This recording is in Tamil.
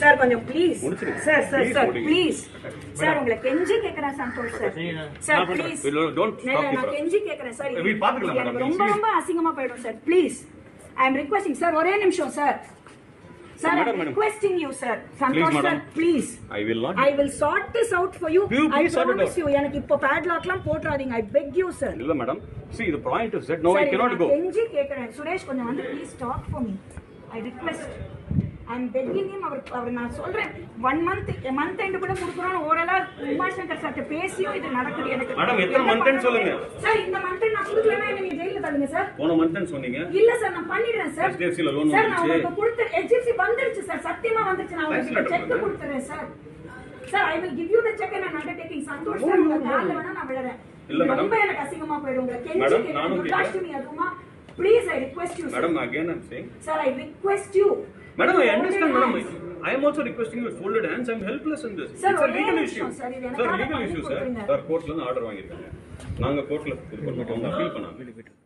சார் கொஞ்சம் ப்ளீஸ் முடிச்சிடுங்க. சார் சார் Please சார் முடிங்க. ப்ளீஸ் சார் உங்களை கெஞ்சி கேக்குறேன் சந்தோஷ் சார் சார் நான் பண்றேன். ப்ளீஸ் இல்ல, don't stop me, நான் bro. கெஞ்சி கேக்குறேன் சார் இது- வீ- பாத்துக்கலாம், இது எனக்கு madam. ரொம்ப ரொம்ப அசிங்கமா போயிடும் sir please I am requesting sir ஒரே நிமிஷம் sir sir Madam, I madam. Requesting you sir Santhosh sir madam. Please I will not. I will sort this out for you You I please sort it promise out. You எனக்கு இப்போ பேட்லாக்லாம் போட்றாதீங்க ஐ பெக் யூ சார் இல்ல madam see the point is that no I sir, cannot நான் go கெஞ்சி கேக்குறேன் சுரேஷ் கொஞ்சம் வந்து please talk for me I request I am begging him அவர் அவர் நான் சொல்றேன் ஒன் மந்த் மந்த் எண்டு கூட கொடுக்குறோம் ஓரளா உமாசங்கர் சார்ட்ட பேசியும் இது நடக்குது எனக்கு Madam, எத்தனை என்ன month ன்னு பண்ண சொல்லுங்க. சார் இந்த மந்த் நான் கொடுக்கலன்னா என்ன நீங்க ஜெயில தள்ளுங்க சார் போன மந்த் சொன்னீங்க இல்ல சார் நான் பண்ணிடுறேன் சார் HDFC ல loan சார் நான் வந்துருச்சு. உங்களுக்கு கொடுத்து HDFC வந்துருச்சு சார் சத்தியமா வந்துருச்சு நான் Thanks, உங்களுக்கு madam. செக் கொடுத்துறேன் sir sir I will give you the cheque and undertaking Santhosh sir உங்க கால்ல வேணா நான் விழறேன் இல்ல, இது madam. ரொம்ப எனக்கு அசிங்கமா போயிடும் உங்க கெஞ்சி Madam, கேக்குறேன். நானும் துர்காஷ்டமி அதுவுமா please I request you sir madam again I'm saying sir I request you Madam, I understand, madam. I am also requesting you with folded hands. I'm helpless in this. Sir, It's a ஒரே legal நிமிஷம், issue. sir. இது Sir, எனக்காக legal பண்ணி issue, sir. கொடுத்துருங்க. Sir, கோர்ட்ல இருந்து ஆர்டர் வாங்கிருக்காங்க நாங்க கோர்ட்ல இது பண்ணோம் அவங்க அப்பீல் பண்ணாங்க